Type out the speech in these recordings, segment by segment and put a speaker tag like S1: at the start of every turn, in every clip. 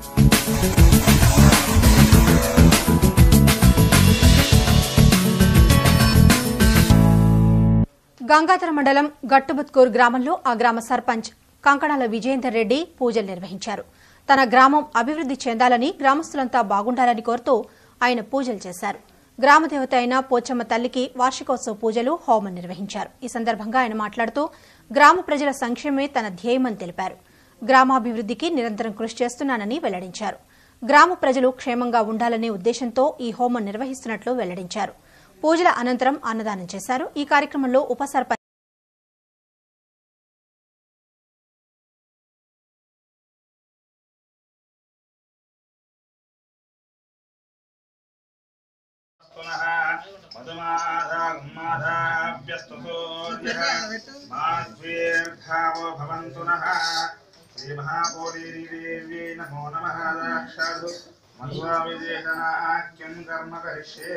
S1: గంగాధర మండలం గట్టుబుత్కూర్ గ్రామంలో ఆ గ్రామ సర్పంచ్ కంకణాల విజయేందర్ రెడ్డి పూజలు నిర్వహించారు తన గ్రామం అభివృద్ది చెందాలని గ్రామస్తులంతా బాగుండాలని కోరుతూ ఆయన పూజలు చేశారు గ్రామ దేవత అయిన పోచమ్మ తల్లికి వార్షికోత్సవ పూజలు హోమం నిర్వహించారు ఈ సందర్భంగా ఆయన మాట్లాడుతూ గ్రామ ప్రజల సంక్షేమమే తన ధ్యేయమని తెలిపారు గ్రామాభివృద్దికి నిరంతరం కృషి చేస్తున్నానని వెల్లడించారు గ్రామ ప్రజలు క్షేమంగా ఉండాలనే ఉద్దేశంతో ఈ హోమం నిర్వహిస్తున్నట్లు వెల్లడించారు పూజల అనంతరం అన్నదానం చేశారు ఈ కార్యక్రమంలో ఉప సర్పంచ్
S2: पुनः मधुमाधागुम्माधाभ्यस्तु सूर्यः माध्वीर्घावो भवन्तु नः श्रीमहापोलीदेव्यै नमो नमः दाक्षाधु मध्वाविदेशनाख्यं कर्म करिष्ये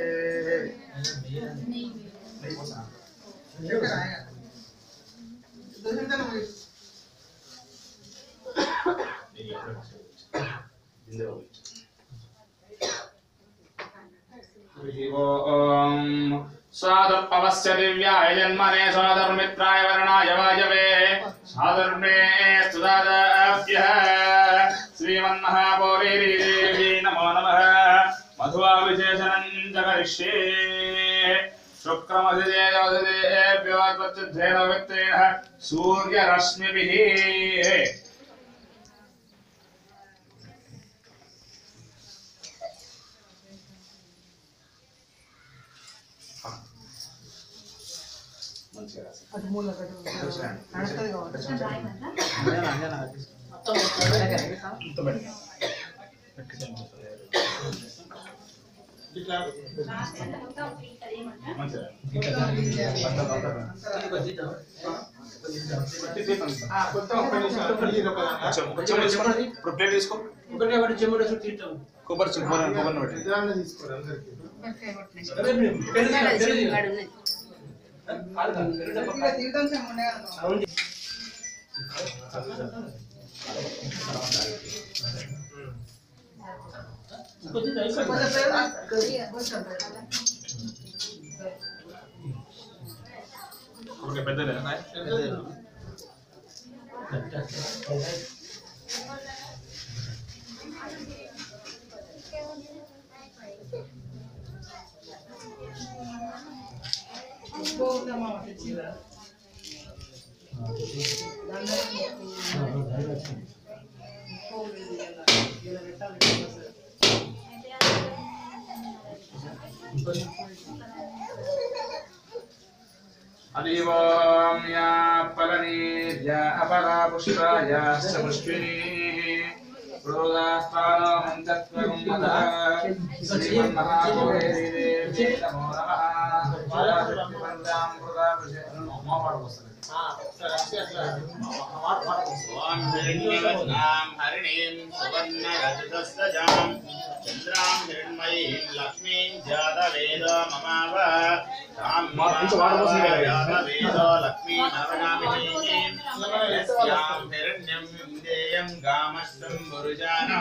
S2: ॐ साधुपवस्य दिव्याय जन्मने साधुर्मित्राय वर्णाय वायवे साधुर्मे सुदादाभ्यः श्रीमन्महापौरीदेवी नमो नमः मधुवाविशेषणं च करिष्ये शुक्रमधिदेवदेभ्यो त्वच्चिद्धेन वित्तेन सूर्यरश्मिभिः ఇప్పుడు ప్లేట్ తీసుకో కొబ్బరి చిన్న కొబ్బరి కొబ్బరిని పెట్టి కొబ్బరి పెద్దదే अदीवां या फलनीर्या अपरा पुष्टायाश्च पुष्पिणीः प्रोदास्थानो मञ्चत्वगुम्मतः श्रीमन्महागौरीदेवी नमो नमः पराशक्तिपन्दां प्रदापृशे नमो पाठवस्तु
S3: स्वां हिरण्यवत्नां हरिणीं सुवर्णरजतस्तजां चन्द्रां हिरण्मयीं लक्ष्मीं जातवेदो ममाव तां जातवेदो लक्ष्मीमवनामिनीं यस्यां हिरण्यं विन्देयं गामश्चं बुरुजानो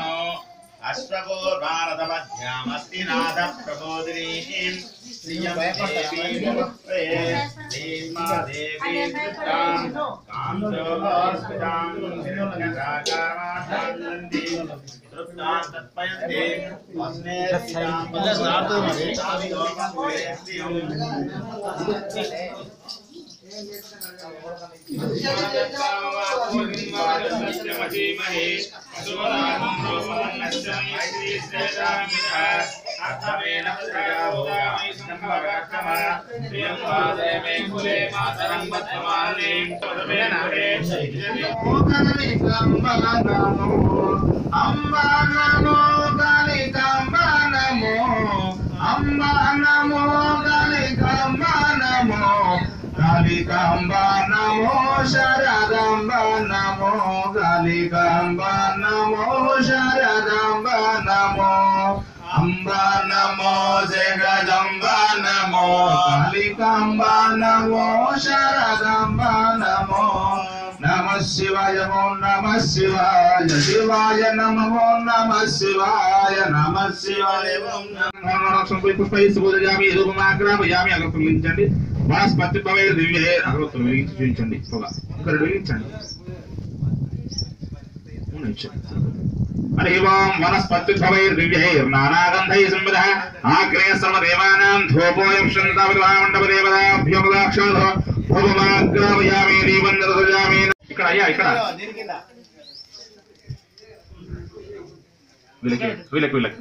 S3: अश्वपूर्वारथमध्यामस्ति नाथप्रबोधिनीं श्रियं देवीं श्रीमा देवीं कृतां कान्तोस्मितां हिरण्यकाकामानन्दीं तृप्तां तत्पयन्तीं वस्ने
S2: అంబా నమో కాళికాంబ నమో అంబా నమో కాళికాంబ నమో కాళికాంబ నమో శరదాంబ నమో కాళికాంబ నమో శరదాంబ నమో అంబ నమో జగదంబ నమో కాళికాంబ నమో శరదాంబ నమో నమ శివాయ నమో నమ శివాయ శివాయ నమో నమ శివాయ నమ శివాయ ఓం నమో పుష్పై పూజయామి రూపమాగ్రామయామి అగరత్తులు వెలిగించండి వనస్పతి భవై దివ్యే అగరత్తులు వెలిగించి చూపించండి పొగ ఇక్కడ వెలిగించండి हरि ओम वनस्पत्युद्भवैर्दिव्यैर्नानागन्धैः संविदः आग्रे सर्वदेवानां धूपोऽयं शन्ताविद्वामण्डपदेवताभ्यो मदाक्षाधो भूममाग्रामयामि दीपं निर्सृजामि ఇక్కడ అయ్యా ఇక్కడ వీళ్ళకి వీళ్ళకి వీళ్ళకి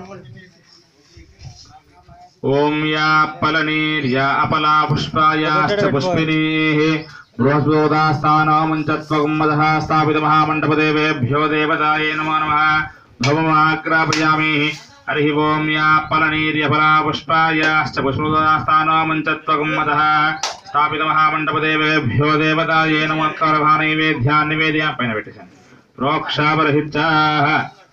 S2: ఓం యా పలనీర్యా అపలా పుష్పాయాశ్చ పుష్పినీః బృహస్పతిస్థానామంచత్వగం మదః స్థాపిత మహామండపదేవేభ్యో దేవతాయే నమో నమః భవమాగ్రాపయామి హరి ఓం యా పలనీర్యఫలా పుష్పాయాశ్చ పుష్పదాస్థానామంచత్వగం మదః స్థాపిత మహామండపదేవేభ్యో దేవతాయే నమస్కార నైవేద్యాన్ని నివేదయ పైన పెట్టేశాను ప్రోక్షాపరహిత్యాః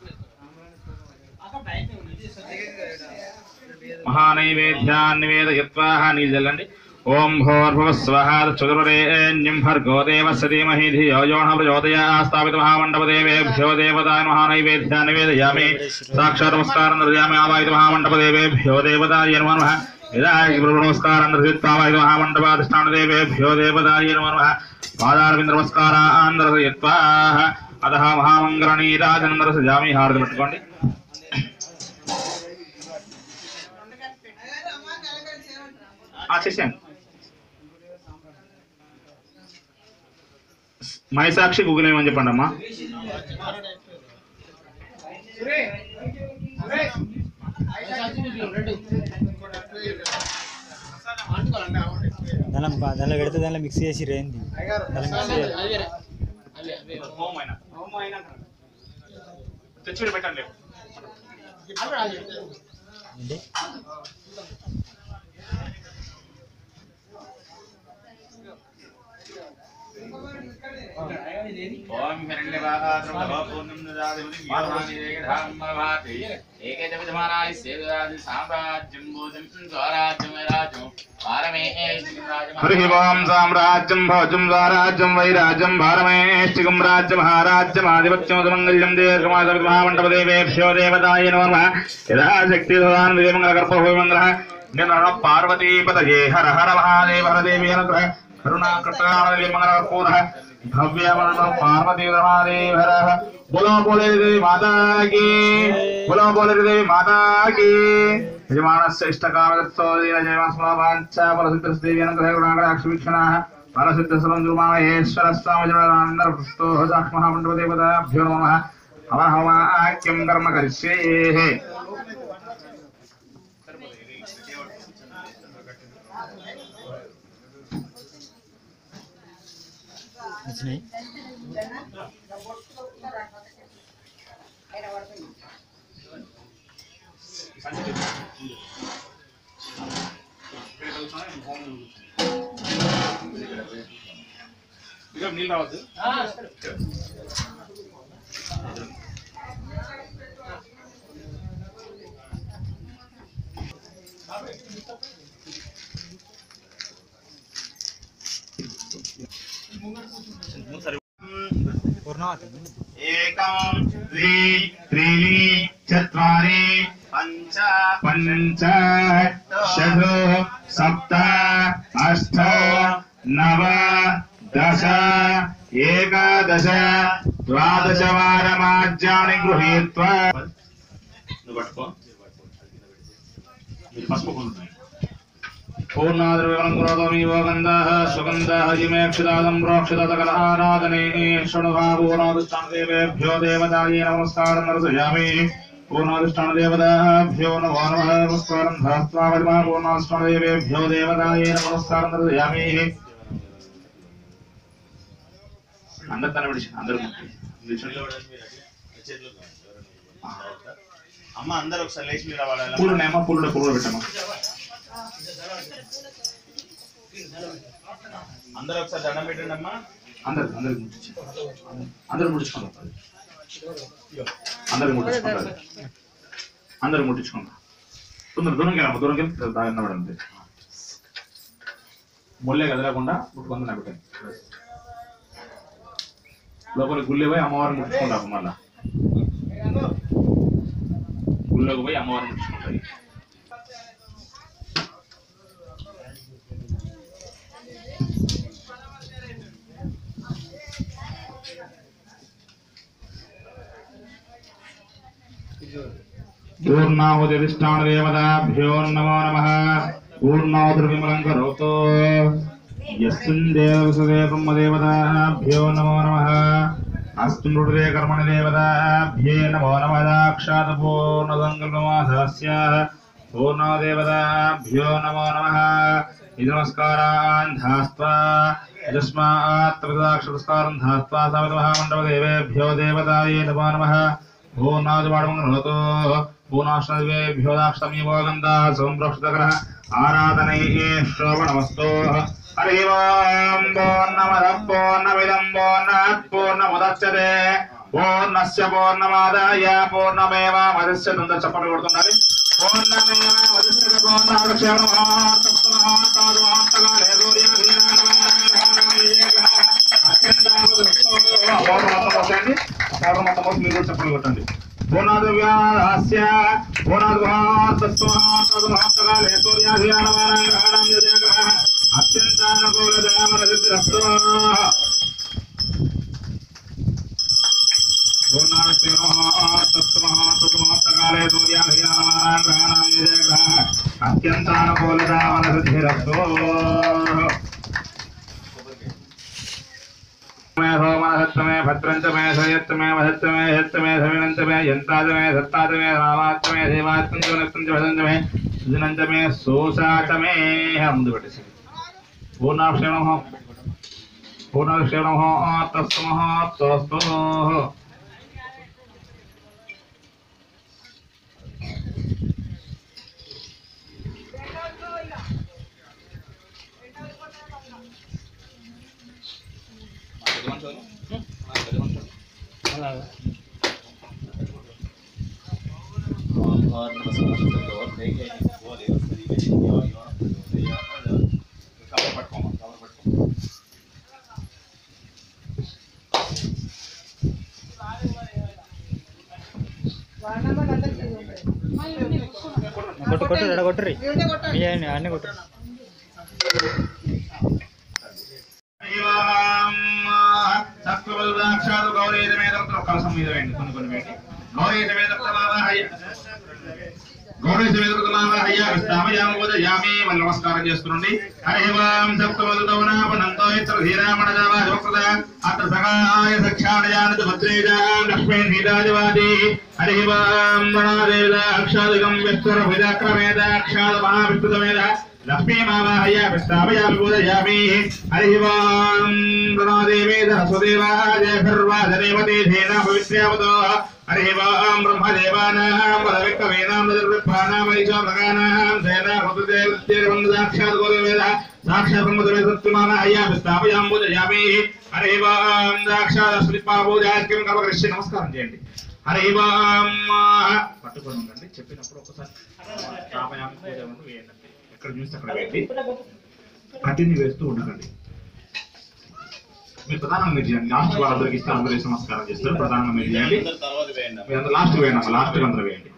S2: మహానైవేద్యాన్ని నివేదయత్వా నీళ్ళు చల్లండి ఓం భోర్భువస్వః చతుర్వరేణ్యం భర్గో దేవస్య ధీమహి ధియో యో నః ప్రచోదయాత్ స్థాపిత మహామండపదేవేభ్యో దేవతాయ మహానైవేద్యాన్ని నివేదయామి సాక్షాత్ నమస్కారం దర్శయామి ఆవాహిత మహామండపదేవేభ్యో దేవతాయ నమో నమః యదాయ నమస్కారం దర్శయిత్వావాహిత మహామండపాధిష్టానదేవేభ్యో దేవతాయ నమో నమః పాదారవింద నమస్కారాన్ దర్శయిత్వా అతః మహామంగళనీరాజనం దర్శయామి హారతి పెట్టుకోండి ఆ, చేశాను మైసాక్షి గూగుల్ ఏమని చెప్పండి అమ్మా
S4: దానిలో దానిలో పెడితే దానిలో మిక్స్ చేసి రేంది దానిలో మిక్స్ చేయాలి.
S2: తెచ్చి పెట్టండి
S4: ఏంటి
S3: ఓం హిరణ్యవాహాద్రవ పూర్ణం దదాతి యోహాని ఏకధామ్మభాతి ఏకేత విధమానాయ సేవరాజి సామ్రాజ్యం భూతం స్వరాజ్యం రాజ్యం పారమే
S2: హరి ఓం సామ్రాజ్యం భోజం స్వరాజ్యం వైరాజ్యం భారమేష్టికం రాజ్య మహారాజ్యం ఆధిపత్యం సుమంగళ్యం దీర్ఘమాస మహామండపదేవేభ్యో దేవతాయ నమః యదా శక్తి సదాన దేవంగళ గర్భభూమంగళ నిర్ణ పార్వతీపతయే హర హర మహాదేవ హర దేవి అనుగ్రహ కరుణాకృష్ణ మంగళ కర్పూర భవ్య పార్వతీ మహాదేవ హర బోలో బోలే దేవి మాతా కీ బోలో బోలే దేవి మాతా కీ యజమానస్య ఇష్టకామగత్తో జయమాస్మలాభాంచ పరసిద్ధదేవి అనుగ్రహ గుణాగణాక్షవీక్షణాः పరసిద్ధసరంజుమామహేశ్వరస్వామజనానందరపుsto సాక్ష్మహామండపదేవతాభ్యో నమః అవహవాక్యం కర్మ కరిష్యేః
S4: వచ్చినాయి
S2: నీళ్ళు రావద్దు
S4: పూర్ణవతి
S3: ఏకం
S2: ద్వి త్రీణి చత్వారి
S3: పంచ
S2: పంచ షడ్ సప్త అష్ట నవ దశ ఏకాదశ ద్వాదశ వారమాజ్యాన్ని గృహీత్వా నువ్వు పట్టుకో మీరు పసుపు కొనుక్కోండి. పూర్ణాద్రవ్యం క్రోధమీవ గంధాः సుగन्धाः जिमेक्षदादं प्रोक्षदतकलहाराधने शृणुभापूर्णादिष्टानदेवेभ्यो देवतायै नमस्कारं नरसयामि पूर्णादिष्टानदेवताभ्यो नमो नमः नमस्कारं धरस्त्वावतिमा पूर्णादिष्टानदेवेभ्यो देवतायै नमस्कारं नरसयामि అందరు తన విడిచి అందరూ
S3: అమ్మ అందరూ ఒకసారి లేచి మీరు రావాలి
S2: పూలు నేమో పూలు పూలు పెట్టమ్మా
S3: అందరూ ఒకసారి దండం పెట్టండి అమ్మా
S2: అందరు అందరు ముట్టించి అందరు ముట్టించుకుంటారు అందరు ముట్టించుకుంటారు అందరు ముట్టించుకుంటారు తొందర దూరంకి వెళ్ళమ్మా దూరంకి వెళ్ళి దాని పడండి ముల్లే కదలకుండా ముట్టుకుందని పెట్టండి లోపల గుళ్ళే పోయి అమ్మవారిని ముట్టుకుంటాము మళ్ళా గుళ్ళోకి పోయి అమ్మవారిని ముట్టుకుంటాయి పూర్ణాహుతిష్టానదేవతాభ్యో నమో నమ పూర్ణాహుతిర్విమలం కరోతో యస్మిన్ దేవసదే బ్రహ్మదేవతాభ్యో నమో నమ అస్తు నృడే కర్మణి దేవతాభ్యే నమో నమ సాక్షాత్ పూర్ణసంకల్పమాసస్య పూర్ణదేవతాభ్యో నమో నమ ఇది నమస్కారాన్ ధాస్త్వా యస్మాత్ త్రిదాక్షరస్కారం ధాస్త్వా సమితమహామండపదేవేభ్యో దేవతాయే నమో నమ పూర్ణాదివాడమంగళతో పూర్ణాష్టమేభ్యో దాక్షమీవోగంధా సంప్రోక్షితకర ఆరాధనై శ్రవణమస్తో హరి ఓం పూర్ణమద పూర్ణమిదం పూర్ణాత్ పూర్ణముదచ్చతే పూర్ణస్య పూర్ణమాదాయ పూర్ణమేవామదస్య దంత చప్పట్లు కొడుతున్నది పూర్ణమేవామదస్య పూర్ణాక్షరమహాత్మహాత్మాత్మహాత్మకాలే సూర్య మీరు కూడా చెప్పలు కొట్టండి పూర్ణాదివ్యాస్య పూర్ణాద్భాతస్వాతస్వాతకాలే సూర్యాధియానమానం అత్యంతానుకూల దయామన సిద్ధిరస్తో పూర్ణాదిమహాతస్వాతకాలే సూర్యాధియానమానం గ్రహణాం అత్యంతానుకూల దయామన సిద్ధిరస్తో మే సోమనసత్తమే భద్రంచమే సయత్తమే వధత్తమే హత్తమే సవినంచమే యంతాచమే సత్తాచమే రామాచమే దేవాత్మంచ నత్తంచ వదంచమే సుజనంచమే సోసాచమే ముందు పెట్టేసి పూర్ణాక్షరణ పూర్ణాక్షరణ తస్మః తస్తు
S4: అలాగా కొట్టు కొట్టు ఎడ కొట్టుర్రి మీ ఆయన అన్నీ కొట్టు
S2: సత్వబలాక్షాలు గౌరీతమేద కలసం మీద వేయండి కొన్ని కొన్ని వేయండి గౌరీతమేద గౌరీతమేదృతమావహయ్య విస్తామయామోదయామి మళ్ళీ నమస్కారం చేస్తుండండి హరి ఓం సప్తమదుతౌనాపనంతో ఇత్ర ధీరామణజావాజవక్రద అత్ర సగాయ సక్షాణయానత భద్రేజాం లక్ష్మీ నీరాజవాది హరి ఓం మణాదేవదాక్షాదికం విస్తర భుజాక్రమేదాక్షాద మహావిస్తృతమేద లక్ష్మీమావాహయ విస్తామయామి బోధయామి హరి ఓం ప్రణాదేవే సరస్వదేవాయ సర్వాధదేవతే ధేనా పవిత్ర్యావతో హరి ఓం బ్రహ్మదేవానాం వదవిక్రమేనాం నదుర్విప్రాణాం వైశామగానాం సేనా హృదయవందాక్షాత్ గోదేవేద సాక్షాత్ బ్రహ్మదేవే సత్యమావాహయ విస్తామయాం బోధయామి హరి ఓం సాక్షాత్ శ్రీపాబోధాస్యం కవకృష్ణ నమస్కారం చేయండి హరి ఓం పట్టుకొని ఉండండి చెప్పినప్పుడు ఒకసారి రామయామి పూజ ఉండి వేయండి ఎక్కడ చూస్తే అక్కడ వేయండి కట్టింది వేస్తూ ఉండకండి మీరు ప్రధానంగా మీరు చేయండి లాస్ట్ వాళ్ళందరికి ఇస్తే అందరూ వేసి నమస్కారం చేస్తారు ప్రధానంగా మీరు చేయండి
S3: తర్వాత వేయండి
S2: మీరు అందరూ లాస్ట్ వేయండి లాస్ట్ అందరూ వేయండి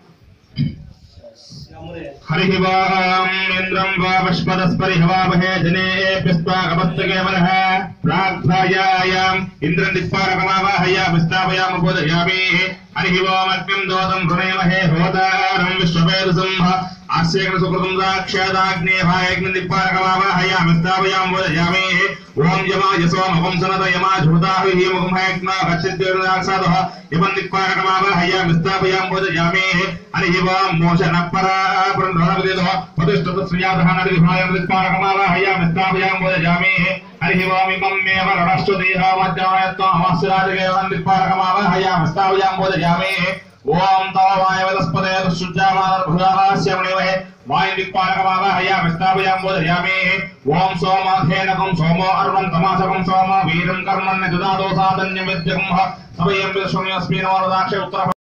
S2: హరి వాం ఇంద్రం వా పుష్పదస్పరిహవామహే జనేభ్యస్వాగమస్తకేవలః ప్రాగ్భాయాయాం ఇంద్రం దిక్పారకమావాహయ విస్తాపయామ బోధయామి హరి ఓం అగ్నిం దోతం హృణయమహే హోతారం విశ్వవేదసింహ ఆస్యేకన సుకృతం సాక్షాదాగ్నేయాగ్ని దిక్పారకమావాహయ విస్తాపయామ బోధయామి ఓం యమాయ సోమవం సనద యమాధృతాహి హేమకం హయజ్ఞా భచ్చిద్యోర్దాసాదః ఇవం దిక్పారకమావాహయ విస్తాపయామ బోధయామి హరి ఓం మోషణ పరా బృందోనవిదో ప్రతిష్ఠిత శ్రీయాదహానది విభాయం దిక్పారకమావాహయ విస్తాపయామ బోధయామి హరి ఓం ఇమం మే వరడస్సు దేహామధ్యాయత్వం అమస్యాదిగేవం దిక్పారకమావాహయ విస్తాపయామ బోధయామి ఓం తవాయ వదస్పదే శుద్ధామానర్భుజాస్యమణివహే వాయు దిక్పాలకమావాహయ విస్తాపయాం బోధయామి ఓం సోమాధేనకం సోమో అర్వం తమాసకం సోమ వీరం కర్మణ్య దుదాదో సాధన్యం విద్యకం సవయం విశ్వమ్యస్మిన్ వరదాక్ష ఉత్తర